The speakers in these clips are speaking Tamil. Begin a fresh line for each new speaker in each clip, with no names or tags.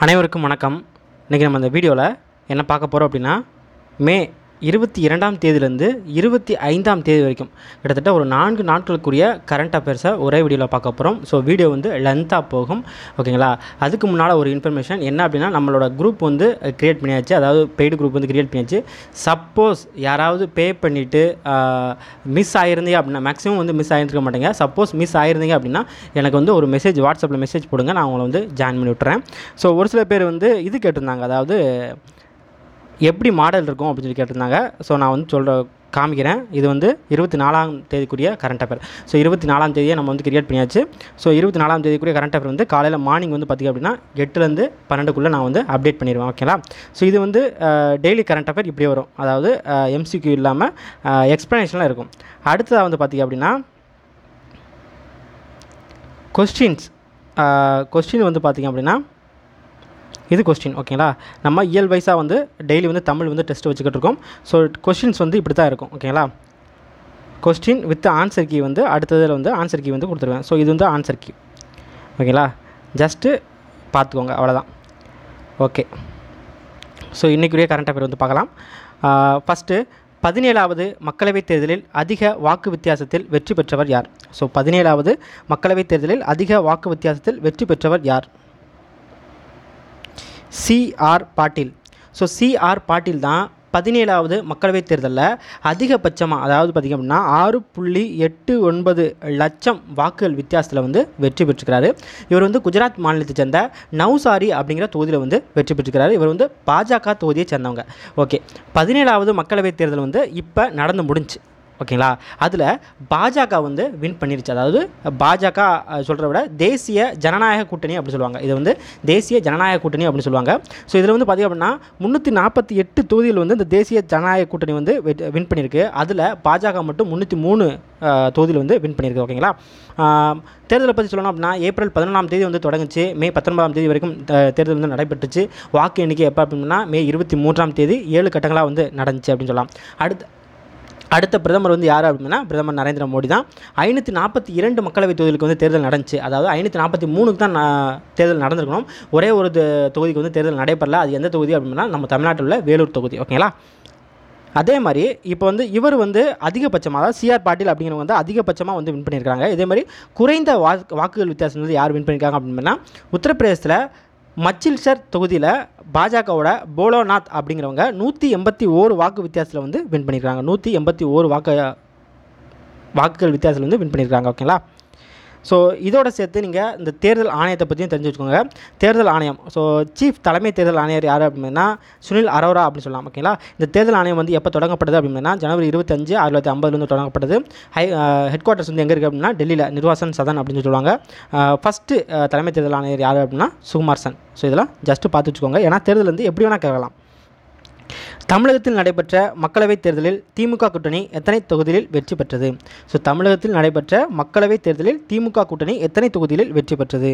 அனைவருக்கும் வணக்கம் இன்றைக்கி நம்ம இந்த வீடியோவில் என்ன பார்க்க போகிறோம் அப்படின்னா மே இருபத்தி இரண்டாம் தேதியிலேருந்து இருபத்தி ஐந்தாம் தேதி வரைக்கும் கிட்டத்தட்ட ஒரு நான்கு நாட்களுக்குரிய கரண்ட் அஃபேர்ஸை ஒரே வீடியோவில் பார்க்க போகிறோம் ஸோ வீடியோ வந்து லென்த்தாக போகும் ஓகேங்களா அதுக்கு முன்னால் ஒரு இன்ஃபர்மேஷன் என்ன அப்படின்னா நம்மளோட குரூப் வந்து க்ரியேட் பண்ணியாச்சு அதாவது பெய்டு குரூப் வந்து க்ரியேட் பண்ணியாச்சு சப்போஸ் யாராவது பே பண்ணிவிட்டு மிஸ் ஆயிருந்தீங்க அப்படின்னா மேக்ஸிமம் வந்து மிஸ் ஆகிருக்க மாட்டேங்க சப்போஸ் மிஸ் ஆயிருந்தீங்க அப்படின்னா எனக்கு வந்து ஒரு மெசேஜ் வாட்ஸ்அப்பில் மெசேஜ் போடுங்க நான் உங்களை வந்து ஜாயின் பண்ணி விட்டுறேன் ஸோ ஒரு சில பேர் வந்து இது கேட்டிருந்தாங்க அதாவது எப்படி மாடல் இருக்கும் அப்படின்னு சொல்லி கேட்டிருந்தாங்க ஸோ நான் வந்து சொல்கிற காமிக்கிறேன் இது வந்து இருபத்தி நாலாம் தேதிக்குரிய கரண்ட் அஃபேர் ஸோ இருபத்தி நாலாம் தேதியை நம்ம வந்து கிரியேட் பண்ணியாச்சு ஸோ இருபத்தி நாலாம் தேதிக்குரிய கரண்ட் அஃபேர் வந்து காலையில் மார்னிங் வந்து பார்த்திங்க அப்படின்னா எட்டுலேருந்து பன்னெண்டுக்குள்ளே நான் வந்து அப்டேட் பண்ணிடுவேன் ஓகேங்களா ஸோ இது வந்து டெய்லி கரண்ட் அஃபேர் இப்படி வரும் அதாவது எம்சிக்யூ இல்லாமல் எக்ஸ்ப்ளனேஷன்லாம் இருக்கும் அடுத்ததாக வந்து பார்த்திங்க அப்படின்னா கொஸ்டின்ஸ் கொஸ்டின் வந்து பார்த்திங்க அப்படின்னா இது கொஸ்டின் ஓகேங்களா நம்ம இயல் வைஸாக வந்து டெய்லி வந்து தமிழ் வந்து டெஸ்ட் வச்சுக்கிட்டு இருக்கோம் ஸோ கொஸ்டின்ஸ் வந்து இப்படி தான் இருக்கும் ஓகேங்களா கொஸ்டின் வித் ஆன்சர் கீ வந்து அடுத்ததில் வந்து ஆன்சர் கீ வந்து கொடுத்துருவேன் ஸோ இது வந்து ஆன்சர் கீ ஓகேங்களா ஜஸ்ட்டு பார்த்துக்கோங்க அவ்வளோதான் ஓகே ஸோ இன்றைக்குரிய கரண்ட் அஃபேர் வந்து பார்க்கலாம் ஃபஸ்ட்டு பதினேழாவது மக்களவைத் தேர்தலில் அதிக வாக்கு வித்தியாசத்தில் வெற்றி பெற்றவர் யார் ஸோ பதினேழாவது மக்களவைத் தேர்தலில் அதிக வாக்கு வித்தியாசத்தில் வெற்றி பெற்றவர் யார் CR Patil so CR Patil தான் பதினேழாவது மக்களவைத் தேர்தலில் அதிகபட்சமாக அதாவது பார்த்திங்க அப்படின்னா ஆறு புள்ளி எட்டு ஒன்பது லட்சம் வாக்குகள் வித்தியாசத்தில் வந்து வெற்றி பெற்றுக்கிறாரு இவர் வந்து குஜராத் மாநிலத்தை சேர்ந்த நவ்சாரி அப்படிங்கிற தொகுதியில் வந்து வெற்றி பெற்றுக்கிறாரு இவர் வந்து பாஜக தொகுதியை சேர்ந்தவங்க ஓகே பதினேழாவது மக்களவைத் தேர்தல் வந்து இப்போ நடந்து முடிஞ்சு ஓகேங்களா அதில் பாஜக வந்து வின் பண்ணிருச்சு அதாவது பாஜக சொல்கிறத விட தேசிய ஜனநாயக கூட்டணி அப்படி சொல்லுவாங்க இது வந்து தேசிய ஜனநாயக கூட்டணி அப்படின்னு சொல்லுவாங்க ஸோ இதில் வந்து பார்த்திங்க அப்படின்னா முந்நூற்றி நாற்பத்தி எட்டு தொகுதியில் வந்து இந்த தேசிய ஜனநாயக கூட்டணி வந்து வின் பண்ணியிருக்கு அதில் பாஜக மட்டும் முந்நூற்றி மூணு தொகுதியில் வந்து வின் பண்ணியிருக்கு ஓகேங்களா தேர்தலை பற்றி சொல்லணும் அப்படின்னா ஏப்ரல் பதினொன்றாம் தேதி வந்து தொடங்குச்சு மே பத்தொன்பதாம் தேதி வரைக்கும் தேர்தல் வந்து நடைபெற்றுச்சு வாக்கு எண்ணிக்கை எப்போ அப்படின்னா மே இருபத்தி மூன்றாம் தேதி ஏழு கட்டங்களாக வந்து நடந்துச்சு அப்படின்னு சொல்லலாம் அடுத்து அடுத்த பிரதமர் வந்து யார் அப்படின்னா பிரதமர் நரேந்திர மோடி தான் ஐநூற்றி நாற்பத்தி இரண்டு மக்களவைத் தொகுதிகளுக்கு வந்து தேர்தல் நடந்துச்சு அதாவது ஐநூற்றி நாற்பத்தி மூணுக்கு தான் தேர்தல் நடந்திருக்கணும் ஒரே ஒரு தொகுதிக்கு வந்து தேர்தல் நடைபெறல அது எந்த தொகுதி அப்படின்னா நம்ம தமிழ்நாட்டில் உள்ள வேலூர் தொகுதி ஓகேங்களா அதே மாதிரி இப்போ வந்து இவர் வந்து அதிகபட்சமாக அதாவது சிஆர் பாட்டீல் அப்படிங்கிறவங்க வந்து அதிகபட்சமாக வந்து வின் பண்ணியிருக்காங்க இதே மாதிரி குறைந்த வாக்கு வாக்குகள் வித்தியாசம் வந்து யார் வின் பண்ணியிருக்காங்க அப்படின்னா உத்தரப்பிரதேசத்தில் மச்சில்சர் தொகுதியில் பாஜகவோட போலோநாத் அப்படிங்கிறவங்க நூற்றி எண்பத்தி ஓரு வாக்கு வித்தியாசத்தில் வந்து வின் பண்ணியிருக்காங்க நூற்றி எண்பத்தி ஓரு வாக்கு வாக்குகள் வித்தியாசத்தில் வந்து வின் பண்ணியிருக்காங்க ஓகேங்களா ஸோ இதோட சேர்த்து நீங்கள் இந்த தேர்தல் ஆணையத்தை பற்றியும் தெரிஞ்சு வச்சுக்கோங்க தேர்தல் ஆணையம் ஸோ சீஃப் தலைமை தேர்தல் ஆணையர் யார் அப்படின்னா சுனில் அரோரா அப்படின்னு சொல்லலாம் ஓகேங்களா இந்த தேர்தல் ஆணையம் வந்து எப்போ தொடங்கப்பட்டது அப்படின்னா ஜனவரி இருபத்தஞ்சு ஆயிரத்தி தொள்ளாயிரத்தி ஐம்பதுலேருந்து தொடங்கப்பட்டது ஹை ஹெட் குவார்ட்டர்ஸ் வந்து எங்கே இருக்குது அப்படின்னா டெல்லியில் நிர்வாசன் சதன் அப்படின்னு சொல்லுவாங்க ஃபஸ்ட்டு தலைமை தேர்தல் ஆணையர் யார் அப்படின்னா சுகுமார் சன் ஸோ இதெல்லாம் ஜஸ்ட்டு பார்த்து வச்சுக்கோங்க ஏன்னா தேர்தல் வந்து எப்படி வேணால் கேட்கலாம் தமிழகத்தில் நடைபெற்ற மக்களவைத் தேர்தலில் திமுக கூட்டணி எத்தனை தொகுதிகளில் வெற்றி பெற்றது ஸோ தமிழகத்தில் நடைபெற்ற மக்களவைத் தேர்தலில் திமுக கூட்டணி எத்தனை தொகுதிகளில் வெற்றி பெற்றது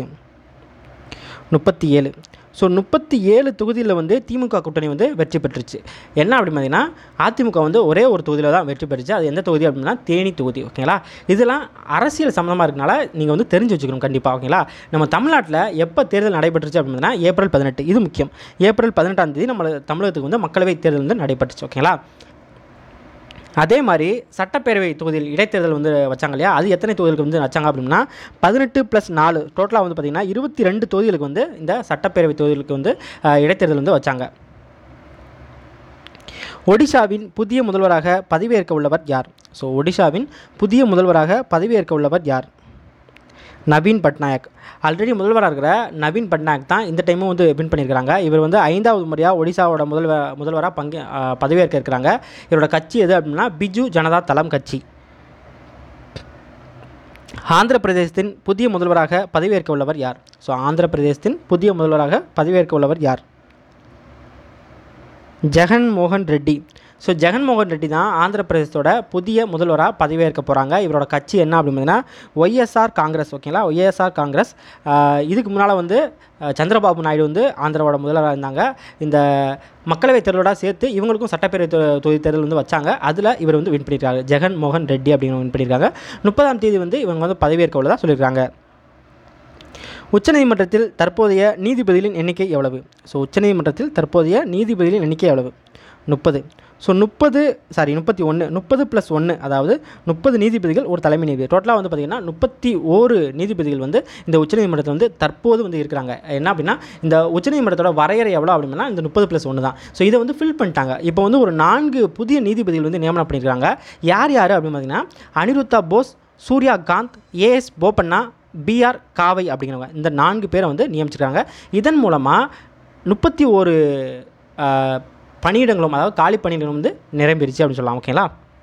முப்பத்தி ஏழு ஸோ முப்பத்தி ஏழு தொகுதியில் வந்து திமுக கூட்டணி வந்து வெற்றி பெற்றுச்சு என்ன அப்படி பார்த்தீங்கன்னா அதிமுக வந்து ஒரே ஒரு தொகுதியில் தான் வெற்றி பெற்றுச்சு அது எந்த தொகுதி அப்படின்னா தேனி தொகுதி ஓகேங்களா இதெல்லாம் அரசியல் சம்மந்தமாக இருக்கனால நீங்கள் வந்து தெரிஞ்சு வச்சுக்கணும் கண்டிப்பாக ஓகேங்களா நம்ம தமிழ்நாட்டில் எப்போ தேர்தல் நடைபெற்றுச்சு அப்படின்னா ஏப்ரல் பதினெட்டு இது முக்கியம் ஏப்ரல் பதினெட்டாம் தேதி நம்ம தமிழகத்துக்கு வந்து மக்களவைத் தேர்தல் வந்து நடைபெற்றுச்சு ஓகேங்களா அதே மாதிரி சட்டப்பேரவை தொகுதியில் இடைத்தேர்தல் வந்து வச்சாங்க இல்லையா அது எத்தனை தொகுதிகளுக்கு வந்து வச்சாங்க அப்படின்னா பதினெட்டு ப்ளஸ் நாலு டோட்டலாக வந்து பார்த்திங்கன்னா இருபத்தி ரெண்டு தொகுதிகளுக்கு வந்து இந்த சட்டப்பேரவை தொகுதிகளுக்கு வந்து இடைத்தேர்தல் வந்து வச்சாங்க ஒடிஷாவின் புதிய முதல்வராக பதவியேற்க உள்ளவர் யார் ஸோ ஒடிஷாவின் புதிய முதல்வராக பதவியேற்க உள்ளவர் யார் நவீன் பட்நாயக் ஆல்ரெடி முதல்வராக இருக்கிற நவீன் பட்நாயக் தான் இந்த டைமும் வந்து வின் பண்ணியிருக்கிறாங்க இவர் வந்து ஐந்தாவது முறையாக ஒடிசாவோட முதல்வர் முதல்வராக பங்கு பதவியேற்க இருக்கிறாங்க இவரோட கட்சி எது அப்படின்னா பிஜு ஜனதா தளம் கட்சி ஆந்திர பிரதேசத்தின் புதிய முதல்வராக பதவியேற்க உள்ளவர் யார் ஸோ ஆந்திர பிரதேசத்தின் புதிய முதல்வராக பதவியேற்க உள்ளவர் யார் ஜெகன் மோகன் ரெட்டி ஸோ ஜெகன்மோகன் ரெட்டி தான் ஆந்திர பிரதேசத்தோட புதிய முதல்வராக பதவியேற்க போகிறாங்க இவரோட கட்சி என்ன அப்படின்னு பார்த்தீங்கன்னா ஒய்எஸ்ஆர் காங்கிரஸ் ஓகேங்களா ஒய்எஸ்ஆர் காங்கிரஸ் இதுக்கு முன்னால் வந்து சந்திரபாபு நாயுடு வந்து ஆந்திராவோட முதல்வராக இருந்தாங்க இந்த மக்களவைத் தேர்தலோட சேர்த்து இவங்களுக்கும் சட்டப்பேரவை தொகுதி தேர்தல் வந்து வச்சாங்க அதில் இவர் வந்து வின் பண்ணியிருக்காங்க ஜெகன் மோகன் ரெட்டி அப்படிங்கிற வின் பண்ணியிருக்காங்க முப்பதாம் தேதி வந்து இவங்க வந்து பதவியேற்க உள்ளதாக சொல்லியிருக்காங்க உச்சநீதிமன்றத்தில் தற்போதைய நீதிபதிகளின் எண்ணிக்கை எவ்வளவு ஸோ உச்சநீதிமன்றத்தில் தற்போதைய நீதிபதிகளின் எண்ணிக்கை எவ்வளவு முப்பது ஸோ முப்பது சாரி முப்பத்தி ஒன்று முப்பது ப்ளஸ் ஒன்று அதாவது முப்பது நீதிபதிகள் ஒரு தலைமை நீதிபதி டோட்டலாக வந்து பார்த்திங்கன்னா முப்பத்தி ஓரு நீதிபதிகள் வந்து இந்த உச்சநீதிமன்றத்தில் வந்து தற்போது வந்து இருக்கிறாங்க என்ன அப்படின்னா இந்த உச்சநீதிமன்றத்தோட வரையறை எவ்வளோ அப்படின்னா இந்த முப்பது ப்ளஸ் ஒன்று தான் ஸோ இதை வந்து ஃபில் பண்ணிட்டாங்க இப்போ வந்து ஒரு நான்கு புதிய நீதிபதிகள் வந்து நியமனம் பண்ணியிருக்காங்க யார் யார் அப்படின்னு பார்த்தீங்கன்னா அனிருத்தா போஸ் சூர்யா காந்த் ஏஎஸ் போப்பண்ணா பிஆர் காவை அப்படிங்கிறவங்க இந்த நான்கு பேரை வந்து நியமிச்சிருக்காங்க இதன் மூலமாக முப்பத்தி ஒரு பணியிடங்களும் அதாவது காலி பணியிடங்களும் வந்து நிரம்பிருச்சு அப்படின்னு சொல்லலாம் ஓகேங்களா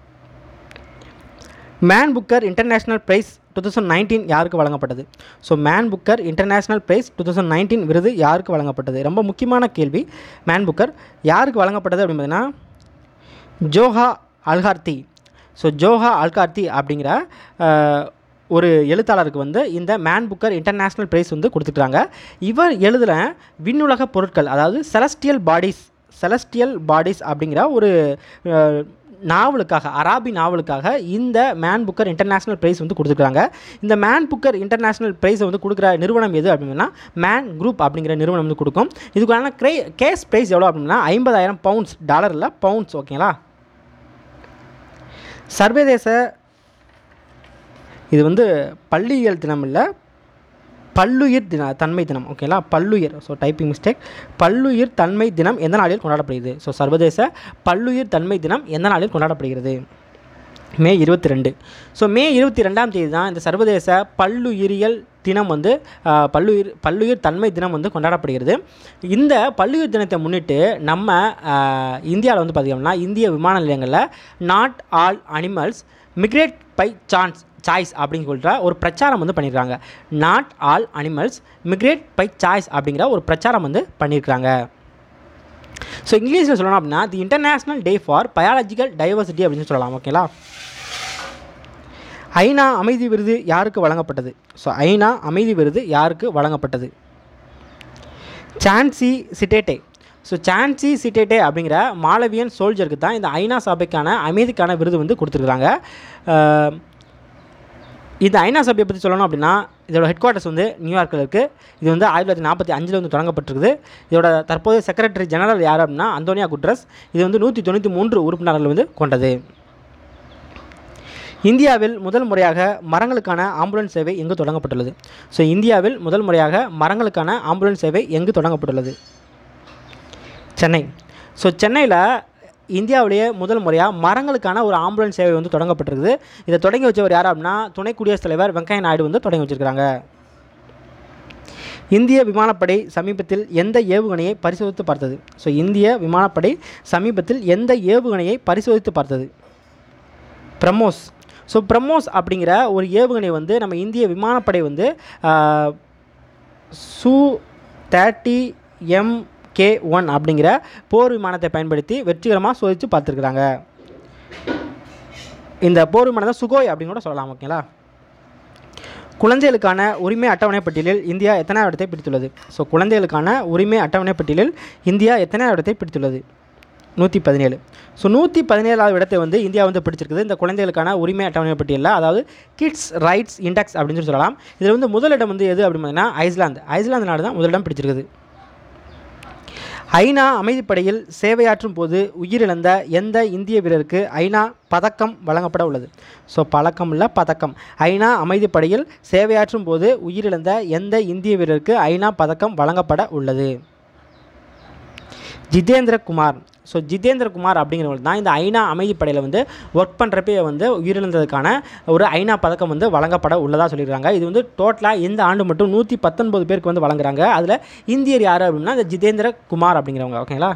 Man Booker International Prize two thousand nineteen யாருக்கு வழங்கப்பட்டது so Man Booker International Prize two thousand nineteen விருது யாருக்கு வழங்கப்பட்டது ரொம்ப முக்கியமான கேள்வி மேன் புக்கர் யாருக்கு வழங்கப்பட்டது அப்படின்னு பார்த்தீங்கன்னா Jokha Alharthi so Jokha Alharthi அப்படிங்கிற அஹ், ஒரு எழுத்தாளருக்கு வந்து இந்த மேன் புக்கர் இன்டர்நேஷ்னல் ப்ரைஸ் வந்து கொடுத்துட்றாங்க இவர் எழுதுகிற விண்ணுலக பொருட்கள் அதாவது செலஸ்டியல் பாடிஸ் செலஸ்டியல் பாடிஸ் அப்படிங்கிற ஒரு அஹ், நாவலுக்காக அராபி நாவலுக்காக இந்த மேன் புக்கர் இன்டர்நேஷ்னல் ப்ரைஸ் வந்து கொடுத்துருக்காங்க இந்த மேன் புக்கர் இன்டர்நேஷ்னல் ப்ரைஸை வந்து கொடுக்குற நிறுவனம் எது அப்படின்னா மேன் குரூப் அப்படிங்கிற நிறுவனம் வந்து கொடுக்கும் இதுக்கான க்ரே கேஸ் ப்ரைஸ் எவ்வளோ அப்படின்னா ஐம்பதாயிரம் பவுண்ட்ஸ் டாலரில் பவுண்ட்ஸ் ஓகேங்களா சர்வதேச இது வந்து பள்ளியியல் தினம் இல்லை பல்லுயிர் தின தன்மை தினம் ஓகேங்களா பல்லுயிர் ஸோ டைப்பிங் மிஸ்டேக் பல்லுயிர் தன்மை தினம் எந்த நாளில் கொண்டாடப்படுகிறது ஸோ சர்வதேச பல்லுயிர் தன்மை தினம் எந்த நாளில் கொண்டாடப்படுகிறது மே இருபத்தி ரெண்டு ஸோ மே இருபத்தி ரெண்டாம் தேதி தான் இந்த சர்வதேச பல்லுயிரியல் தினம் வந்து ஆஹ், பல்லுயிர் பல்லுயிர் தன்மை தினம் வந்து கொண்டாடப்படுகிறது இந்த பல்லுயிர் தினத்தை முன்னிட்டு நம்ம இந்தியாவில் வந்து பார்த்திங்கன்னா இந்திய விமான நிலையங்களில் not all animals migrate by chance choice அப்படின்னு சொல்கிற ஒரு பிரச்சாரம் வந்து பண்ணியிருக்காங்க not all animals migrate by choice அப்படிங்கிற ஒரு பிரச்சாரம் வந்து பண்ணியிருக்காங்க ஸோ இங்கிலீஷில் சொல்லணும் அப்படின்னா the International Day for Biological Diversity அப்படின்னு சொல்லலாம் ஓகேங்களா ஐநா அமைதி விருது யாருக்கு வழங்கப்பட்டது ஸோ ஐநா அமைதி விருது யாருக்கு வழங்கப்பட்டது சான்சி சிட்டேட்டே ஸோ சான்சி சிட்டேட்டே அப்படிங்கிற மாலவியன் சோல்ஜருக்கு தான் இந்த ஐநா சபைக்கான அமைதிக்கான விருது வந்து கொடுத்துருக்குறாங்க அஹ், இந்த ஐநா சபையை பற்றி சொல்லணும் அப்படின்னா இதோட ஹெட் குவார்ட்டர்ஸ் வந்து நியூயார்க்கில் இருக்குது இது வந்து ஆயிரத்தி தொள்ளாயிரத்தி நாற்பத்தி அஞ்சில் வந்து தொடங்கப்பட்டிருக்குது இதோட தற்போதைய செக்ரட்டரி ஜெனரல் யார் அப்படின்னா அந்தோனியா குட்ரஸ் இது வந்து நூற்றி தொண்ணூற்றி மூன்று உறுப்பினர்கள் வந்து கொண்டது இந்தியாவில் முதல் முறையாக மரங்களுக்கான ஆம்புலன்ஸ் சேவை எங்கு தொடங்கப்பட்டுள்ளது ஸோ இந்தியாவில் முதல் முறையாக மரங்களுக்கான ஆம்புலன்ஸ் சேவை எங்கு தொடங்கப்பட்டுள்ளது சென்னை ஸோ சென்னையில் இந்தியாவிலேயே முதல் முறையாக மரங்களுக்கான ஒரு ஆம்புலன்ஸ் சேவை வந்து தொடங்கப்பட்டிருக்குது இதை தொடங்கி வச்சவர் யார் அப்படின்னா துணை குடியரசுத் தலைவர் வெங்கையா நாயுடு வந்து தொடங்கி வச்சிருக்காங்க இந்திய விமானப்படை சமீபத்தில் எந்த ஏவுகணையை பரிசோதித்து பார்த்தது ஸோ இந்திய விமானப்படை சமீபத்தில் எந்த ஏவுகணையை பரிசோதித்து பார்த்தது பிரம்மோஸ் ஸோ பிரம்மோஸ் அப்படிங்கிற ஒரு ஏவுகணை வந்து நம்ம இந்திய விமானப்படை வந்து ஆஹ், சு தேர்ட்டி எம் கே ஒன் அப்படிங்கிற போர் விமானத்தை பயன்படுத்தி வெற்றிகரமாக சோதித்து பார்த்துருக்குறாங்க இந்த போர் விமானம் தான் சுகோய் அப்படின்னு கூட சொல்லலாம் ஓகேங்களா குழந்தைகளுக்கான உரிமை அட்டவணை பட்டியலில் இந்தியா எத்தனாவது இடத்தை பிடித்துள்ளது ஸோ குழந்தைகளுக்கான உரிமை அட்டவணை பட்டியலில் இந்தியா எத்தனாவது இடத்தை பிடித்துள்ளது நூற்றி பதினேழு ஸோ நூற்றி பதினேழாவது இடத்தை வந்து இந்தியா வந்து பிடிச்சிருக்குது இந்த குழந்தைகளுக்கான உரிமை அட்டவணை பட்டியலில் அதாவது கிட்ஸ் ரைட்ஸ் இண்டெக்ஸ் அப்படின்னு சொல்லி சொல்லலாம் இதில் வந்து முதலிடம் வந்து எது அப்படின்னு பார்த்தீங்கன்னா ஐஸ்லாந்து ஐஸ்லாந்து நாடு தான் முதலிடம் பிடிச்சிருக்குது ஐநா அமைதிப்படையில் சேவையாற்றும் போது உயிரிழந்த எந்த இந்திய வீரருக்கு ஐநா பதக்கம் வழங்கப்பட உள்ளது ஸோ பழக்கம் இல்லை பதக்கம் ஐநா அமைதிப்படையில் சேவையாற்றும் போது உயிரிழந்த எந்த இந்திய வீரருக்கு ஐநா பதக்கம் வழங்கப்பட உள்ளது ஜிதேந்திர குமார் ஸோ ஜிதேந்திர குமார் அப்படிங்கிறவங்க தான் இந்த ஐநா அமைதிப்படையில் வந்து ஒர்க் பண்ணுறப்பே வந்து உயிரிழந்ததுக்கான ஒரு ஐநா பதக்கம் வந்து வழங்கப்பட உள்ளதாக சொல்லியிருக்காங்க இது வந்து டோட்டலாக இந்த ஆண்டு மட்டும் நூற்றி பத்தொன்பது பேருக்கு வந்து வழங்குறாங்க அதில் இந்தியர் யார் அப்படின்னா இந்த ஜிதேந்திர குமார் அப்படிங்கிறவங்க ஓகேங்களா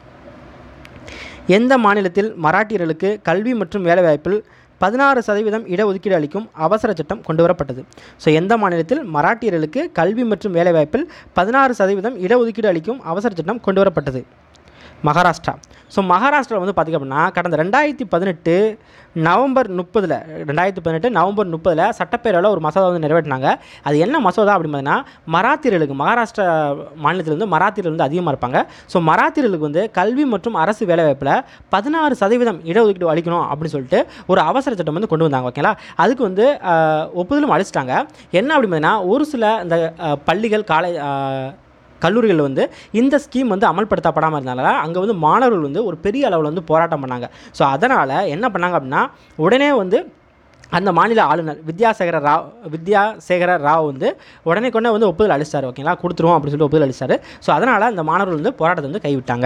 எந்த மாநிலத்தில் மராட்டியர்களுக்கு கல்வி மற்றும் வேலைவாய்ப்பில் பதினாறு சதவீதம் இடஒதுக்கீடு அளிக்கும் அவசர சட்டம் கொண்டுவரப்பட்டது ஸோ எந்த மாநிலத்தில் மராட்டியர்களுக்கு கல்வி மற்றும் வேலைவாய்ப்பில் பதினாறு சதவீதம் இடஒதுக்கீடு அளிக்கும் அவசர சட்டம் கொண்டுவரப்பட்டது மகாராஷ்டிரா ஸோ மகாராஷ்டிரா வந்து பார்த்திங்க அப்படின்னா கடந்த ரெண்டாயிரத்தி பதினெட்டு நவம்பர் முப்பதில் ரெண்டாயிரத்தி பதினெட்டு நவம்பர் முப்பதில் சட்டப்பேரவையில் ஒரு மசோதா வந்து நிறைவேற்றினாங்க அது என்ன மசோதா அப்படின்னு பார்த்தீங்கன்னா மராத்தியர்களுக்கு மகாராஷ்டிரா மாநிலத்தில் வந்து மராத்தியர்கள் வந்து அதிகமாக இருப்பாங்க ஸோ மராத்தியர்களுக்கு வந்து கல்வி மற்றும் அரசு வேலைவாய்ப்பில் பதினாறு சதவீதம் இடஒதுக்கீடு அளிக்கணும் அப்படின்னு சொல்லிட்டு ஒரு அவசர சட்டம் வந்து கொண்டு வந்தாங்க ஓகேங்களா அதுக்கு வந்து ஆஹ், ஒப்புதலும் அளிச்சிட்டாங்க என்ன அப்படின்னு பார்த்தீங்கன்னா ஒரு சில இந்த ஆஹ், பள்ளிகள் காலை ஆஹ், கல்லூரிகள் வந்து இந்த ஸ்கீம் வந்து அமல்படுத்தப்படாமல் இருந்தனால அங்கே வந்து மாணவர்கள் வந்து ஒரு பெரிய அளவில் வந்து போராட்டம் பண்ணாங்க ஸோ அதனால் என்ன பண்ணாங்க அப்படின்னா உடனே வந்து அந்த மாநில ஆளுநர் வித்யாசேகர ராவ் வித்யாசேகர ராவ் வந்து உடனே கொண்டே வந்து ஒப்புதல் அளிச்சார் ஓகேங்களா கொடுத்துருவோம் அப்படின்னு சொல்லிட்டு ஒப்புதல் அளிச்சார் ஸோ அதனால் அந்த மாணவர்கள் வந்து போராட்டத்தை வந்து கைவிட்டாங்க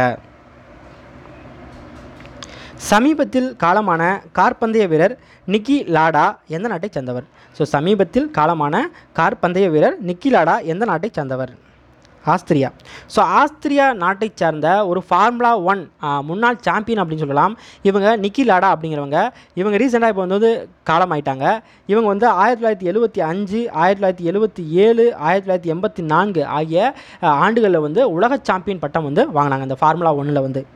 சமீபத்தில் காலமான கார்பந்தய வீரர் நிக்கி லாடா எந்த நாட்டைச் சேர்ந்தவர் ஸோ சமீபத்தில் காலமான கார்பந்தய வீரர் நிக்கி லாடா எந்த நாட்டைச் சேர்ந்தவர் ஆஸ்திரியா ஸோ ஆஸ்திரியா நாட்டைச் சார்ந்த ஒரு ஃபார்முலா ஒன் முன்னாள் சாம்பியன் அப்படின்னு சொல்லலாம் இவங்க நிக்கி லாடா அப்படிங்கிறவங்க இவங்க ரீசெண்டாக இப்போ வந்து காலம் ஆயிட்டாங்க இவங்க வந்து ஆயிரத்தி தொள்ளாயிரத்தி எழுபத்தி அஞ்சு ஆயிரத்தி தொள்ளாயிரத்தி எழுபத்தி ஏழு ஆயிரத்தி தொள்ளாயிரத்தி எண்பத்தி நான்கு ஆகிய அஹ், ஆண்டுகளில் வந்து உலக சாம்பியன் பட்டம் வந்து வாங்கினாங்க இந்த ஃபார்முலா ஒன்றில் வந்து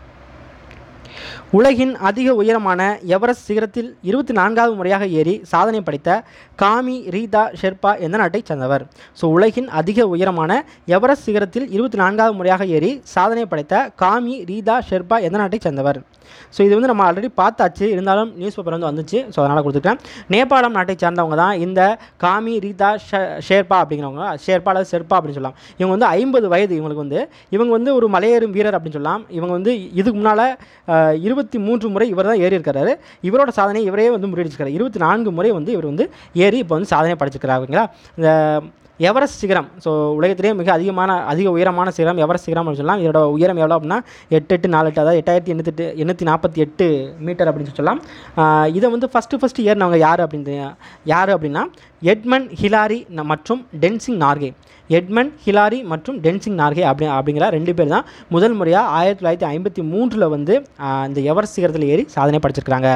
உலகின் அதிக உயரமான எவரெஸ்ட் சிகரத்தில் இருபத்தி நான்காவது முறையாக ஏறி சாதனை படைத்த காமி ரீதா ஷெர்பா எந்த நாட்டைச் சேர்ந்தவர் ஸோ உலகின் அதிக உயரமான எவரெஸ்ட் சிகரத்தில் இருபத்தி நான்காவது முறையாக ஏறி சாதனை படைத்த காமி ரீதா ஷெர்பா எந்த நாட்டைச் சேர்ந்தவர் ஸோ இது வந்து நம்ம ஆல்ரெடி பார்த்தாச்சு இருந்தாலும் நியூஸ் பேப்பர் வந்து வந்துச்சு ஸோ அதனால் கொடுத்துருக்கேன் நேபாளம் நாட்டை சேர்ந்தவங்க தான் இந்த காமி ரீதா ஷ ஷேர்பா அப்படிங்கிறவங்க ஷேர்பா அல்லது ஷெர்பா அப்படின்னு சொல்லலாம் இவங்க வந்து ஐம்பது வயது இவங்களுக்கு வந்து இவங்க வந்து ஒரு மலையேறும் வீரர் அப்படின்னு சொல்லலாம் இவங்க வந்து இதுக்கு முன்னால் இருபத்தி மூன்று முறை இவர் தான் ஏறி இருக்காரு இவரோட சாதனை இவரே வந்து முறியடிச்சிருக்காரு இருபத்தி நான்கு முறை வந்து இவர் வந்து ஏறி இப்போ வந்து சாதனை படைச்சிருக்காரு ஓகேங்களா இந்த எவரெஸ்ட் சிகரம் ஸோ உலகத்திலேயே மிக அதிகமான அதிக உயரமான சிகரம் எவரெஸ்ட் சிகரம் அப்படின்னு சொல்லலாம் இதோட உயரம் எவ்வளோ அப்படின்னா எட்டு எட்டு நாலு எட்டு அதாவது எட்டாயிரத்தி எண்ணூற்றி எண்ணூற்றி நாற்பத்தி எட்டு மீட்டர் அப்படின்னு சொல்லலாம் ஆஹ் இதை வந்து ஃபஸ்ட்டு ஃபஸ்ட்டு ஏறினவங்க யார் அப்படின்னு யார் அப்படின்னா எட்மன் ஹிலாரி ந- மற்றும் டென்சிங் நார்கே எட்மன் ஹிலாரி மற்றும் டென்சிங் நார்கே அப்படி அப்படிங்கிற ரெண்டு பேர் தான் முதல் முறையாக ஆயிரத்தி தொள்ளாயிரத்தி ஐம்பத்தி மூன்றில் வந்து ஆஹ் இந்த எவரெஸ்ட் சிகரத்தில் ஏறி சாதனை படைச்சிருக்கிறாங்க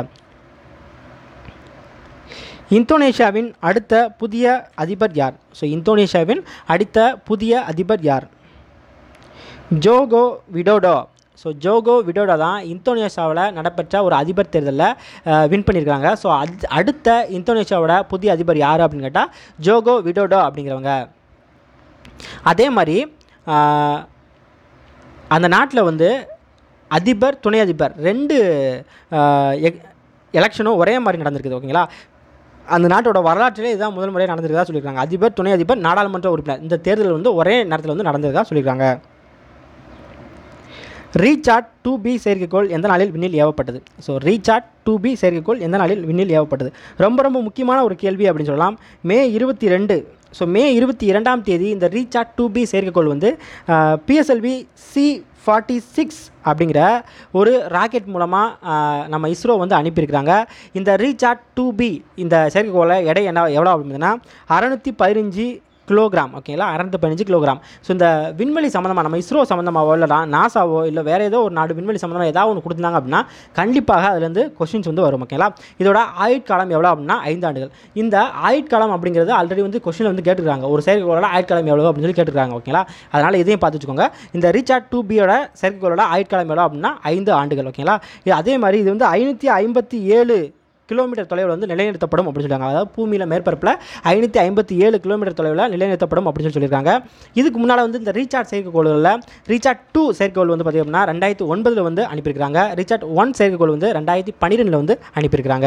இந்தோனேஷியாவின் அடுத்த புதிய அதிபர் யார் ஸோ இந்தோனேஷியாவின் அடுத்த புதிய அதிபர் யார் Joko Widodo so Joko Widodo தான் இந்தோனேஷியாவில் நடைபெற்ற ஒரு அதிபர் தேர்தலில் வின் பண்ணியிருக்காங்க ஸோ அது அடுத்த இந்தோனேஷியாவோட புதிய அதிபர் யார் அப்படின்னு கேட்டால் ஜோகோ விடோடோ அப்படிங்கிறவங்க அதே மாதிரி ஆஹ், அந்த நாட்டில் வந்து அதிபர் துணை அதிபர் ரெண்டு எலெக்ஷனும் ஒரே மாதிரி நடந்திருக்குது ஓகேங்களா அந்த நாட்டோட வரலாற்றிலே இதுதான் முதல் முறையாக நடந்திருக்கதா சொல்லியிருக்காங்க அதிபர் துணை அதிபர் நாடாளுமன்ற உறுப்பினர் இந்த தேர்தல் வந்து ஒரே நேரத்தில் வந்து நடந்திருக்கதா சொல்லியிருக்காங்க ரீசார்ட் டூ பி செயற்கைக்கோள் எந்த நாளில் விண்ணில் ஏவப்பட்டது ஸோ ரீசார்ட் டூ பி செயற்கைக்கோள் எந்த நாளில் விண்ணில் ஏவப்பட்டது ரொம்ப ரொம்ப முக்கியமான ஒரு கேள்வி அப்படின்னு சொல்லலாம் மே இருபத்தி ரெண்டு ஸோ மே இருபத்தி இரண்டாம் தேதி இந்த ரீசார்ட் டூ பி செயற்கைக்கோள் வந்து பிஎஸ்எல்வி சி ஃபார்ட்டி சிக்ஸ் அப்படிங்கிற ஒரு ராக்கெட் மூலமாக நம்ம இஸ்ரோ வந்து அனுப்பியிருக்கிறாங்க இந்த ரீசார்ட் டூ பி இந்த செயற்கைக்கோளை எடை என்ன எவ்வளோ அப்படின்னா அறநூற்றி பதினஞ்சு கிலோகிராம் ஓகேங்களா அறநூற்றி பதினஞ்சு கிலோகிராம் ஸோ இந்த விண்வெளி சம்மந்தமாக நம்ம இஸ்ரோ சம்மந்தமாவோ இல்லை நா- நாசாவோ இல்லை வேறு ஏதோ ஒரு நாடு விண்வெளி சம்மந்தமாக ஏதாவது ஒன்று கொடுத்தாங்க அப்படின்னா கண்டிப்பாக அதுலேருந்து கொஷின்ஸ் வந்து வரும் ஓகேங்களா இதோட ஆயுட்காலம் எவ்வளோ அப்படின்னா ஐந்து ஆண்டுகள் இந்த ஆயுட்காலம் அப்படிங்கிறது ஆல்ரெடி வந்து கொஷினில் வந்து கேட்டுருக்காங்க ஒரு செயற்கைக்கோளோட ஆயுட்காலம் எவ்வளோ அப்படின்னு சொல்லி கேட்டுருக்காங்க ஓகேங்களா அதனால் இதையும் பார்த்து வச்சுக்கோங்க இந்த ரீசார்ட் டூ பியோட செயற்கைக்கோளோட ஆயுட்காலம் எவ்வளோ அப்படின்னா ஐந்து ஆண்டுகள் ஓகேங்களா இது அதே மாதிரி இது வந்து ஐநூற்றி ஐம்பத்தி ஏழு கிலோமீட்டர் தொலைவில் வந்து நிலைநிறுத்தப்படும் அப்படின்னு சொல்லியிருக்காங்க அதாவது பூமியில் மேற்பரப்பில் ஐநூற்றி ஐம்பத்தி ஏழு கிலோமீட்டர் தொலைவில் நிலைநிறுத்தப்படும் அப்படின்னு சொல்லி சொல்லியிருக்காங்க இதுக்கு முன்னால் வந்து இந்த ரீசார்ட் செயற்கைக்கோள்களில் ரீசார்ட் டூ செயற்கைக்கோள் வந்து பார்த்திங்கன்னா ரெண்டாயிரத்தி ஒன்பதில் வந்து அனுப்பியிருக்காங்க ரீசார்ட் ஒன் செயற்கைக்கோள் வந்து ரெண்டாயிரத்தி பன்னிரெண்டில் வந்து அனுப்பியிருக்காங்க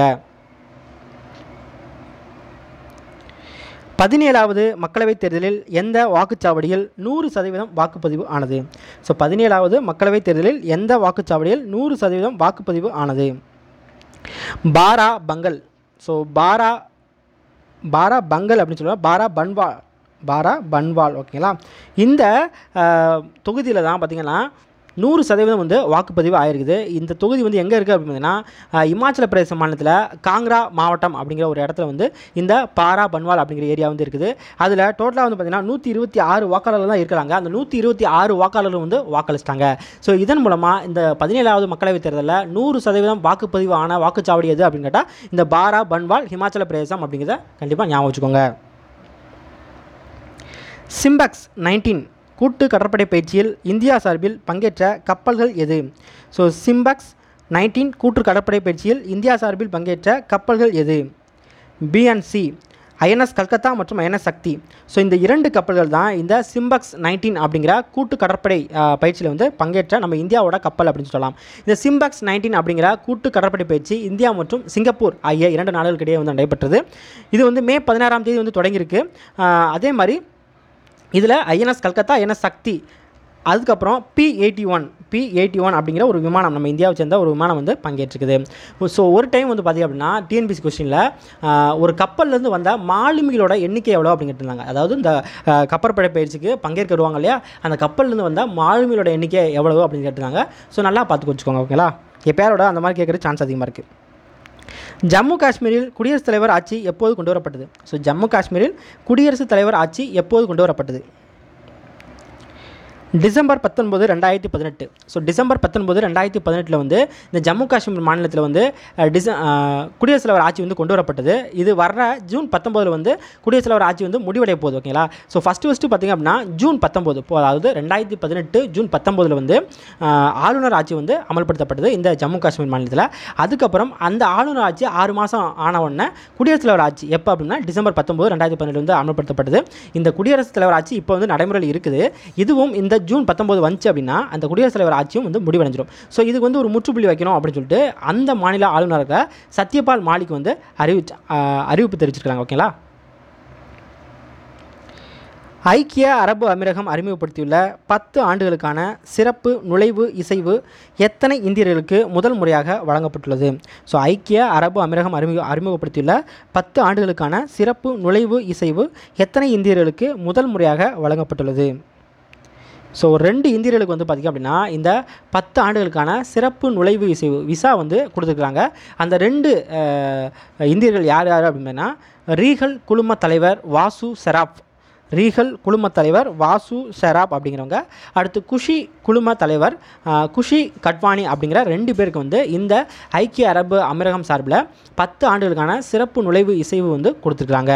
பதினேழாவது மக்களவைத் தேர்தலில் எந்த வாக்குச்சாவடியில் நூறு சதவீதம் வாக்குப்பதிவு ஆனது ஸோ பதினேழாவது மக்களவைத் தேர்தலில் எந்த வாக்குச்சாவடியில் நூறு சதவீதம் வாக்குப்பதிவு ஆனது பாரா பங்கல் ஸோ பாரா பாரா பங்கல் அப்படின்னு சொல்லுவாங்க பாரா பன்வால் பாரா பன்வால் ஓகேங்களா இந்த தொகுதியில் தான் பார்த்திங்கன்னா நூறு சதவீதம் வந்து வாக்குப்பதிவு ஆயிருக்குது இந்த தொகுதி வந்து எங்கே இருக்குது அப்படின்னு பார்த்தீங்கன்னா அஹ், இமாச்சல பிரதேச மாநிலத்தில் காங்க்ரா மாவட்டம் அப்படிங்கிற ஒரு இடத்துல வந்து இந்த பாரா பன்வால் அப்படிங்கிற ஏரியா வந்து இருக்குது அதில் டோட்டலாக வந்து பார்த்திங்கன்னா நூற்றி இருபத்தி ஆறு வாக்காளர்கள் தான் இருக்கிறாங்க அந்த நூற்றி இருபத்தி ஆறு வாக்காளர்கள் வந்து வாக்களிச்சிட்டாங்க ஸோ இதன் மூலமாக இந்த பதினேழாவது மக்களவைத் தேர்தலில் நூறு சதவீதம் வாக்குப்பதிவு ஆன வாக்குச்சாவடி எது அப்படின்னு கேட்டால் இந்த பாரா பன்வால் ஹிமாச்சல பிரதேசம் அப்படிங்கிறத கண்டிப்பாக ஞாபகம் வச்சுக்கோங்க சிம்பக்ஸ் நைன்டீன் கூட்டு கடற்படை பயிற்சியில் இந்தியா சார்பில் பங்கேற்ற கப்பல்கள் எது ஸோ சிம்பக்ஸ் நைன்டீன் கூட்டு கடற்படை பயிற்சியில் இந்தியா சார்பில் பங்கேற்ற கப்பல்கள் எது பிஎன்சி ஐஎன்எஸ் கல்கத்தா மற்றும் ஐஎன்எஸ் சக்தி ஸோ இந்த இரண்டு கப்பல்கள் தான் இந்த சிம்பக்ஸ் நைன்டீன் அப்படிங்கிற கூட்டு கடற்படை பயிற்சியில் வந்து பங்கேற்ற நம்ம இந்தியாவோட கப்பல் அப்படின்னு சொல்லலாம் இந்த சிம்பக்ஸ் நைன்டீன் அப்படிங்கிற கூட்டு கடற்படை பயிற்சி இந்தியா மற்றும் சிங்கப்பூர் ஆகிய இரண்டு நாடுகளுக்கிடையே வந்து நடைபெற்றது இது வந்து மே பதினாறாம் தேதி வந்து தொடங்கியிருக்கு ஆஹ் அதே மாதிரி இதில் ஐஎன்எஸ் கல்கத்தா ஐஎன்எஸ் சக்தி அதுக்கப்புறம் P eighty one P eighty one அப்படிங்கிற ஒரு விமானம் நம்ம இந்தியாவை சேர்ந்த ஒரு விமானம் வந்து பங்கேற்றுக்குது ஸோ ஒரு டைம் வந்து பார்த்திங்க அப்படின்னா டிஎன்பிசி கொஸ்டினில் ஒரு கப்பல்லேருந்து வந்த மாலுமிகளோட எண்ணிக்கை எவ்வளோ அப்படின்னு கேட்டிருந்தாங்க அதாவது இந்த ஆஹ், கப்பற்படை பயிற்சிக்கு பங்கேற்க வருவாங்க இல்லையா அந்த கப்பல்லேருந்து வந்த மாலுமிகளோட எண்ணிக்கை எவ்வளவு அப்படின்னு கேட்டிருந்தாங்க ஸோ நல்லா பார்த்து வச்சுக்கோங்க ஓகேங்களா எப்பயாரோட அந்த மாதிரி கேட்குற சான்ஸ் அதிகமாக இருக்குது ஜம்மு காஷ்மீரில் குடியரசுத் தலைவர் ஆட்சி எப்போது கொண்டு வரப்பட்டது ஸோ ஜம்மு காஷ்மீரில் குடியரசுத் தலைவர் ஆட்சி எப்போது கொண்டு வரப்பட்டது டிசம்பர் பத்தொன்பது ரெண்டாயிரத்தி பதினெட்டு ஸோ டிசம்பர் பத்தொன்பது ரெண்டாயிரத்தி பதினெட்டில் வந்து இந்த ஜம்மு காஷ்மீர் மாநிலத்தில் வந்து அஹ், டிச அஹ், குடியரசுத் தலைவர் ஆட்சி வந்து கொண்டு வரப்பட்டது இது வர்ற ஜூன் பத்தொம்போதில் வந்து குடியரசுத் தலைவர் ஆட்சி வந்து முடிவடைய போகுது ஓகேங்களா ஸோ ஃபஸ்ட்டு ஃபஸ்ட்டு பார்த்திங்க அப்படின்னா ஜூன் பத்தொம்போது இப்போ அதாவது ரெண்டாயிரத்தி பதினெட்டு ஜூன் பத்தொம்போதில் வந்து அஹ், ஆளுநர் ஆட்சி வந்து அமல்படுத்தப்பட்டது இந்த ஜம்மு காஷ்மீர் மாநிலத்தில் அதுக்கப்புறம் அந்த ஆளுநர் ஆட்சி ஆறு மாதம் ஆன உடனே குடியரசுத் தலைவர் ஆட்சி எப்போ அப்படின்னா டிசம்பர் பத்தொம்போது ரெண்டாயிரத்தி பதினெட்டு வந்து அமல்படுத்தப்பட்டது இந்த குடியரசுத் தலைவர் ஆட்சி இப்போ வந்து நடைமுறையில் இருக்குது இதுவும் இந்த ஜூன் பத்தொம்போது வந்துச்சு அப்படின்னா அந்த குடியரசுத் தலைவர் ஆட்சியும் வந்து முடிவடைஞ்சிடும் ஸோ இதுக்கு வந்து ஒரு முற்றுப்புள்ளி வைக்கணும் அப்படின்னு சொல்லிட்டு அந்த மாநில ஆளுநராக சத்யபால் மாலிக் வந்து அறிவிச்சு ஆஹ், அறிவிப்பு தெரிவிச்சிருக்காங்க ஓகேங்களா ஐக்கிய அரபு அமீரகம் அறிமுகப்படுத்தியுள்ள பத்து ஆண்டுகளுக்கான சிறப்பு நுழைவு இசைவு எத்தனை இந்தியர்களுக்கு முதல் முறையாக வழங்கப்பட்டுள்ளது ஸோ ஐக்கிய அரபு அமீரகம் அறிமுக அறிமுகப்படுத்தியுள்ள பத்து ஆண்டுகளுக்கான சிறப்பு நுழைவு இசைவு எத்தனை இந்தியர்களுக்கு முதல் முறையாக வழங்கப்பட்டுள்ளது ஸோ ரெண்டு இந்தியர்களுக்கு வந்து பார்த்திங்க அப்படின்னா இந்த பத்து ஆண்டுகளுக்கான சிறப்பு நுழைவு இசைவு விசா வந்து கொடுத்துருக்குறாங்க அந்த ரெண்டு அஹ், இந்தியர்கள் யார் யார் அப்படின்னா ரீகல் குழும தலைவர் வாசு செராப் ரீகல் குழும தலைவர் வாசு செராப் அப்படிங்கிறவங்க அடுத்து குஷி குழும தலைவர் அஹ், குஷி கட்வானி அப்படிங்கிற ரெண்டு பேருக்கு வந்து இந்த ஐக்கிய அரபு அமீரகம் சார்பில் பத்து ஆண்டுகளுக்கான சிறப்பு நுழைவு இசைவு வந்து கொடுத்துருக்குறாங்க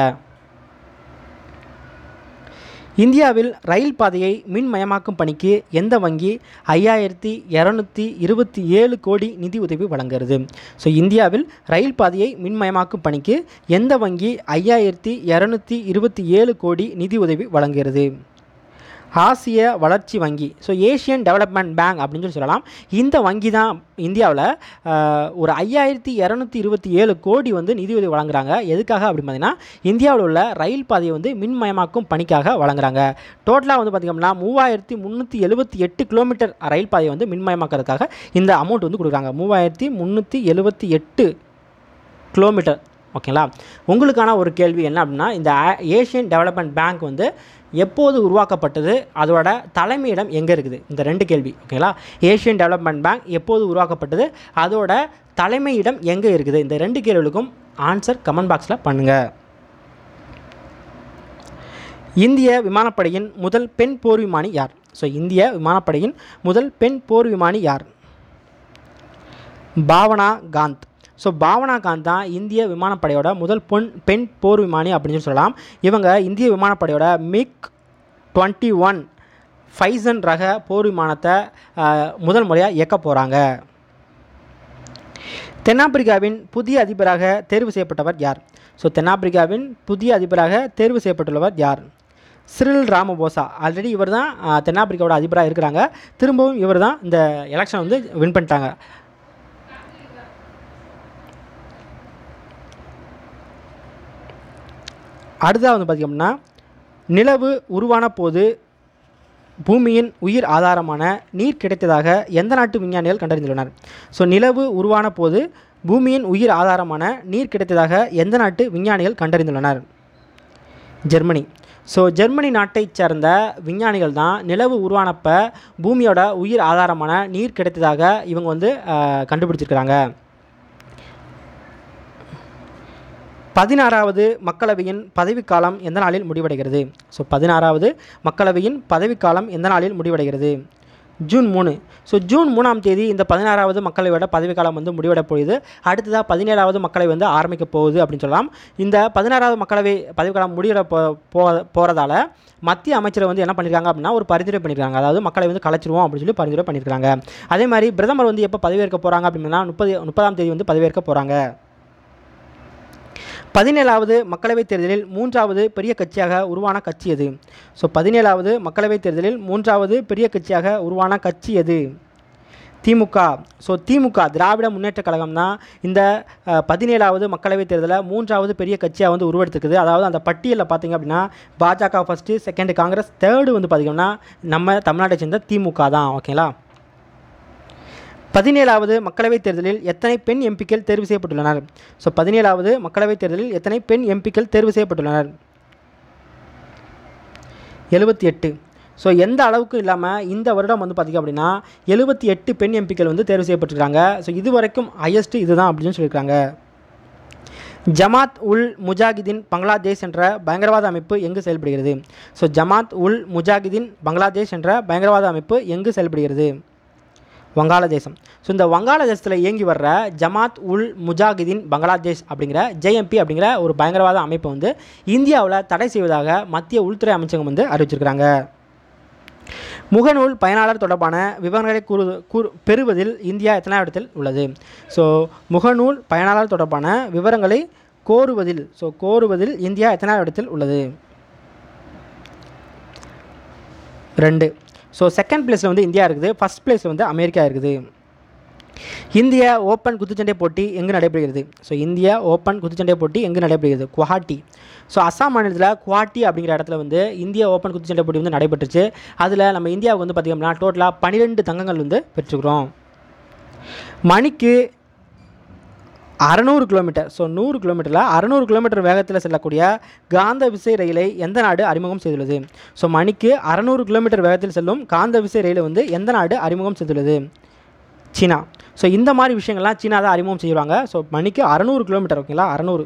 இந்தியாவில் ரயில் பாதையை மின்மயமாக்கும் பணிக்கு எந்த வங்கி ஐயாயிரத்தி இரநூத்தி இருபத்தி ஏழு கோடி நிதி உதவி வழங்குகிறது ஸோ இந்தியாவில் ரயில் பாதையை மின்மயமாக்கும் பணிக்கு எந்த வங்கி ஐயாயிரத்தி இரநூத்தி இருபத்தி ஏழு கோடி நிதி உதவி வழங்குகிறது ஆசிய வளர்ச்சி வங்கி ஸோ ஏஷியன் டெவலப்மெண்ட் பேங்க் அப்படின்னு சொல்லி சொல்லலாம் இந்த வங்கி தான் இந்தியாவில் ஒரு ஐயாயிரத்தி இரநூத்தி இருபத்தி ஏழு கோடி வந்து நிதியுதவி வழங்குறாங்க எதுக்காக அப்படின்னு பார்த்தீங்கன்னா இந்தியாவில் உள்ள ரயில் பாதையை வந்து மின்மயமாக்கும் பணிக்காக வழங்குறாங்க டோட்டலாக வந்து பார்த்திங்க அப்படின்னா மூவாயிரத்தி முந்நூற்றி எழுபத்தி எட்டு கிலோமீட்டர் ரயில் பாதையை வந்து மின்மயமாக்கிறதுக்காக இந்த அமௌண்ட் வந்து கொடுக்குறாங்க மூவாயிரத்தி முந்நூற்றி எழுபத்தி எட்டு கிலோமீட்டர் ஓகேங்களா உங்களுக்கான ஒரு கேள்வி என்ன அப்படின்னா இந்த ஆ- ஏஷியன் டெவலப்மெண்ட் பேங்க் வந்து எப்போது உருவாக்கப்பட்டது அதோட தலைமையிடம் எங்கே இருக்குது இந்த ரெண்டு கேள்வி ஓகேங்களா ஏஷியன் டெவலப்மெண்ட் பேங்க் எப்போது உருவாக்கப்பட்டது அதோட தலைமையிடம் எங்கே இருக்குது இந்த ரெண்டு கேள்விகளுக்கும் ஆன்சர் கமெண்ட் பாக்ஸில் பண்ணுங்கள் இந்திய விமானப்படையின் முதல் பெண் போர் விமானி யார் ஸோ இந்திய விமானப்படையின் முதல் பெண் போர் விமானி யார் பாவனா காந்த் ஸோ பாவனா காந்த் தான் இந்திய விமானப்படையோட முதல் பொன் பெண் போர் விமானி அப்படின்னு சொல்லி சொல்லலாம் இவங்க இந்திய விமானப்படையோட மிக் டுவெண்ட்டி ஒன் ஃபைசன் ரக போர் விமானத்தை ஆஹ், முதல் முறையாக இயக்க போகிறாங்க தென்னாப்பிரிக்காவின் புதிய அதிபராக தேர்வு செய்யப்பட்டவர் யார் ஸோ தென்னாப்பிரிக்காவின் புதிய அதிபராக தேர்வு செய்யப்பட்டுள்ளவர் யார் சிறில் ராமபோசா ஆல்ரெடி இவர் தான் தென்னாப்பிரிக்காவோட அதிபராக இருக்கிறாங்க திரும்பவும் இவர் தான் இந்த எலெக்ஷன் வந்து வின் பண்ணிட்டாங்க அடுத்ததாக வந்து பார்த்திங்கன்னா நிலவு உருவான போது பூமியின் உயிர் ஆதாரமான நீர் கிடைத்ததாக எந்த நாட்டு விஞ்ஞானிகள் கண்டறிந்துள்ளனர் ஸோ நிலவு உருவான போது பூமியின் உயிர் ஆதாரமான நீர் கிடைத்ததாக எந்த நாட்டு விஞ்ஞானிகள் கண்டறிந்துள்ளனர் ஜெர்மனி ஸோ ஜெர்மனி நாட்டைச் சேர்ந்த விஞ்ஞானிகள் தான் நிலவு உருவானப்ப பூமியோட உயிர் ஆதாரமான நீர் கிடைத்ததாக இவங்க வந்து ஆஹ், கண்டுபிடிச்சிருக்கிறாங்க பதினாறாவது மக்களவையின் பதவிக்காலம் எந்த நாளில் முடிவடைகிறது ஸோ பதினாறாவது மக்களவையின் பதவிக்காலம் எந்த நாளில் முடிவடைகிறது ஜூன் மூணு ஸோ ஜூன் மூணாம் தேதி இந்த பதினாறாவது மக்களவையோட பதவிக்காலம் வந்து முடிவட போகுது அடுத்ததாக பதினேழாவது மக்களவை வந்து ஆரம்பிக்க போகுது அப்படின்னு சொல்லலாம் இந்த பதினாறாவது மக்களவை பதவிக்காலம் முடிவிட போ போ- போறதால மத்திய அமைச்சர் வந்து என்ன பண்ணியிருக்காங்க அப்படின்னா ஒரு பரிந்துரை பண்ணியிருக்காங்க அதாவது மக்களை வந்து கலைச்சிருவோம் அப்படின்னு சொல்லி பரிந்துரை பண்ணியிருக்காங்க அதே மாதிரி பிரதமர் வந்து எப்போ பதவியேற்க போகிறாங்க அப்படின்னா முப்பது முப்பதாம் தேதி வந்து பதவியேற்க போகிறாங்க பதினேழாவது மக்களவைத் தேர்தலில் மூன்றாவது பெரிய கட்சியாக உருவான கட்சி எது ஸோ பதினேழாவது மக்களவைத் தேர்தலில் மூன்றாவது பெரிய கட்சியாக உருவான கட்சி எது திமுக ஸோ திமுக திராவிட முன்னேற்றக் கழகம் தான் இந்த அஹ், பதினேழாவது மக்களவைத் தேர்தலில் மூன்றாவது பெரிய கட்சியாக வந்து உருவெடுத்துக்குது அதாவது அந்த பட்டியலில் பார்த்தீங்க அப்படின்னா பாஜக ஃபஸ்ட்டு செகண்ட் காங்கிரஸ் தேர்டு வந்து பார்த்திங்கன்னா நம்ம தமிழ்நாட்டை சேர்ந்த திமுக தான் ஓகேங்களா பதினேழாவது மக்களவைத் தேர்தலில் எத்தனை பெண் எம்பிக்கள் தேர்வு செய்யப்பட்டுள்ளனர் ஸோ பதினேழாவது மக்களவைத் தேர்தலில் எத்தனை பெண் எம்பிக்கள் தேர்வு செய்யப்பட்டுள்ளனர் எழுபத்தி எட்டு ஸோ எந்த அளவுக்கு இல்லாமல் இந்த வருடம் வந்து பார்த்திங்க அப்படின்னா எழுபத்தி எட்டு பெண் எம்பிக்கள் வந்து தேர்வு செய்யப்பட்டிருக்காங்க ஸோ இது வரைக்கும் ஹையஸ்ட் இதுதான் அப்படின்னு சொல்லியிருக்காங்க ஜமாத் உல் முஜாகிதீன் பங்களாதேஷ் என்ற பயங்கரவாத அமைப்பு எங்கு செயல்படுகிறது ஸோ ஜமாத் உல் முஜாகிதீன் பங்களாதேஷ் என்ற பயங்கரவாத அமைப்பு எங்கு செயல்படுகிறது வங்காளதேசம் ஸோ இந்த வங்காளதேசத்தில் இயங்கி வர்ற ஜமாத் உல் முஜாகிதீன் பங்களாதேஷ் அப்படிங்கிற ஜேஎம்பி அப்படிங்கிற ஒரு பயங்கரவாத அமைப்பை வந்து இந்தியாவில் தடை செய்வதாக மத்திய உள்துறை அமைச்சகம் வந்து அறிவிச்சிருக்கிறாங்க முகநூல் பயனாளர் தொடர்பான விவரங்களை கூறு கூறு பெறுவதில் இந்தியா எத்தனாவது இடத்தில் உள்ளது ஸோ முகநூல் பயனாளர் தொடர்பான விவரங்களை கோருவதில் ஸோ கோருவதில் இந்தியா எத்தனாவது இடத்தில் உள்ளது ரெண்டு ஸோ செகண்ட் பிளேஸில் வந்து இந்தியா இருக்குது ஃபஸ்ட் பிளேஸில் வந்து அமெரிக்கா இருக்குது இந்திய ஓப்பன் குத்துச்சண்டை போட்டி எங்கு நடைபெறுகிறது ஸோ இந்தியா ஓப்பன் குத்துச்சண்டை போட்டி எங்கு நடைபெறுகிறது குவாஹாட்டி ஸோ அஸ்ஸாம் மாநிலத்தில் குவாஹாட்டி அப்படிங்கிற இடத்துல வந்து இந்திய ஓப்பன் குத்துச்சண்டை போட்டி வந்து நடைபெற்றுச்சு அதில் நம்ம இந்தியாவுக்கு வந்து பார்த்திங்கன்னா டோட்டலாக பன்னிரெண்டு தங்கங்கள் வந்து பெற்றுக்கிறோம் மணிக்கு அறநூறு கிலோமீட்டர் ஸோ நூறு கிலோமீட்டரில் அறநூறு கிலோமீட்டர் வேகத்தில் செல்லக்கூடிய காந்த விசை ரயிலை எந்த நாடு அறிமுகம் செய்துள்ளது ஸோ மணிக்கு அறநூறு கிலோமீட்டர் வேகத்தில் செல்லும் காந்த விசை ரயிலை வந்து எந்த நாடு அறிமுகம் செய்துள்ளது சீனா ஸோ இந்த மாதிரி விஷயங்கள்லாம் சீனா தான் அறிமுகம் செய்வாங்க ஸோ மணிக்கு அறநூறு கிலோமீட்டர் ஓகேங்களா அறநூறு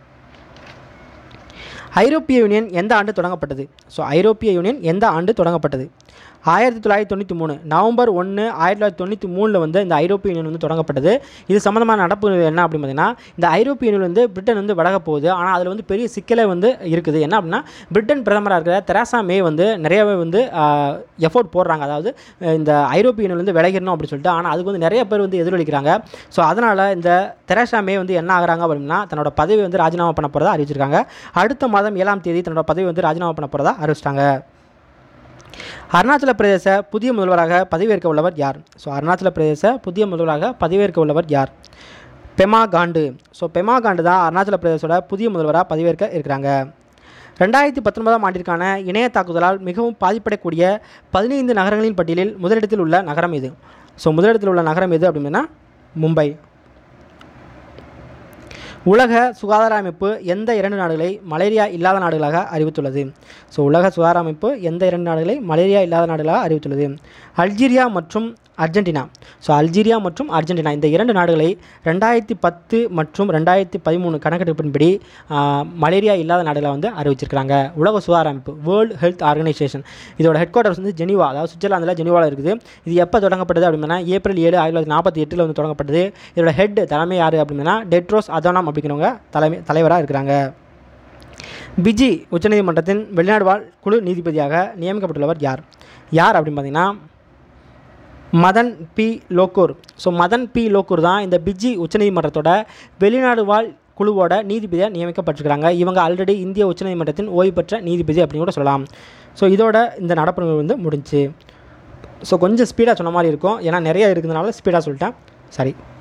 ஐரோப்பிய யூனியன் எந்த ஆண்டு தொடங்கப்பட்டது ஸோ ஐரோப்பிய யூனியன் எந்த ஆண்டு தொடங்கப்பட்டது ஆயிரத்தி தொள்ளாயிரத்தி தொண்ணூற்றி மூணு நவம்பர் ஒன்று ஆயிரத்தி தொள்ளாயிரத்தி தொண்ணூற்றி மூணில் வந்து இந்த ஐரோப்பிய யூனியன் வந்து தொடங்கப்பட்டது இது சம்மந்தமான நடப்பு என்ன அப்படின்னு பார்த்தீங்கன்னா இந்த ஐரோப்பிய யூனியன் வந்து பிரிட்டன் வந்து விலக போகுது ஆனால் அதில் வந்து பெரிய சிக்கலே வந்து இருக்குது என்ன அப்படின்னா பிரிட்டன் பிரதமராக இருக்கிற தெரசா மே வந்து நிறையவே வந்து எஃபோர்ட் போடுறாங்க அதாவது அஹ், இந்த ஐரோப்பிய யூனியன் வந்து விலகிடணும் அப்படின்னு சொல்லிட்டு ஆனால் அதுக்கு வந்து நிறைய பேர் வந்து எதிரொலிக்கிறாங்க ஸோ அதனால் இந்த தெரசா மே வந்து என்ன ஆகுறாங்க அப்படின்னா தன்னோட பதவி வந்து ராஜினாமா பண்ண போகிறதா அறிவிச்சிருக்காங்க அடுத்த மாதம் ஏழாம் தேதி தன்னோட பதவி வந்து ராஜினாமா பண்ண போகிறதா அறிவிச்சிட்டாங்க அருணாச்சல பிரதேச புதிய முதல்வராக பதவியேற்க உள்ளவர் யார் ஸோ அருணாச்சல பிரதேச புதிய முதல்வராக பதவியேற்க உள்ளவர் யார் பெமா காண்டு ஸோ பெமா காண்டு தான் அருணாச்சல பிரதேசோட புதிய முதல்வராக பதவியேற்க இருக்கிறாங்க ரெண்டாயிரத்தி பத்தொன்பதாம் ஆண்டிற்கான இணைய தாக்குதலால் மிகவும் பாதிப்படையக்கூடிய பதினைந்து நகரங்களின் பட்டியலில் முதலிடத்தில் உள்ள நகரம் எது ஸோ முதலிடத்தில் உள்ள நகரம் எது அப்படின்னா மும்பை உலக சுகாதார அமைப்பு எந்த இரண்டு நாடுகளை மலேரியா இல்லாத நாடுகளாக அறிவித்துள்ளது ஸோ உலக சுகாதார அமைப்பு எந்த இரண்டு நாடுகளை மலேரியா இல்லாத நாடுகளாக அறிவித்துள்ளது அல்ஜீரியா மற்றும் அர்ஜென்டினா ஸோ அல்ஜீரியா மற்றும் அர்ஜென்டினா இந்த இரண்டு நாடுகளை ரெண்டாயிரத்தி பத்து மற்றும் ரெண்டாயிரத்தி பதிமூணு கணக்கெடுப்பின்படி ஆ, மலேரியா இல்லாத நாடுகளை வந்து அறிவிச்சிருக்கிறாங்க உலக சுகாதார அமைப்பு வேர்ல்டு ஹெல்த் ஆர்கனைசேஷன் இதோட ஹெட் குவார்ட்டர்ஸ் வந்து ஜெனிவா அதாவது சுவிட்சர்லாந்தில் ஜெனிவாவில் இருக்குது இது எப்போ தொடங்கப்பட்டது அப்படின்னா ஏப்ரல் ஏழு ஆயிரத்தி தொள்ளாயிரத்தி நாற்பத்தி எட்டில் வந்து தொடங்கப்பட்டது இதோட ஹெட் தலைமை யார் அப்படின்னா டெட்ரோஸ் அதோனாம் அப்படிங்கிறவங்க தலைமை தலைவராக இருக்கிறாங்க பிஜி உச்சநீதிமன்றத்தின் வெளிநாடு வாழ் குழு நீதிபதியாக நியமிக்கப்பட்டுள்ளவர் யார் யார் அப்படின்னு பார்த்தீங்கன்னா Madan B Lokur so Madan B Lokur தான் இந்த பிஜி உச்சநீதிமன்றத்தோட வெளிநாடு வாழ் குழுவோட நீதிபதியாக நியமிக்கப்பட்டிருக்கிறாங்க இவங்க ஆல்ரெடி இந்திய உச்சநீதிமன்றத்தின் ஓய்வு பெற்ற நீதிபதி அப்படின்னு கூட சொல்லலாம் ஸோ இதோட இந்த நடப்பு வந்து முடிஞ்சுச்சு ஸோ கொஞ்சம் ஸ்பீடாக சொன்ன மாதிரி இருக்கும் ஏன்னா நிறைய இருக்கிறதுனால ஸ்பீடாக சொல்லிட்டேன் சரி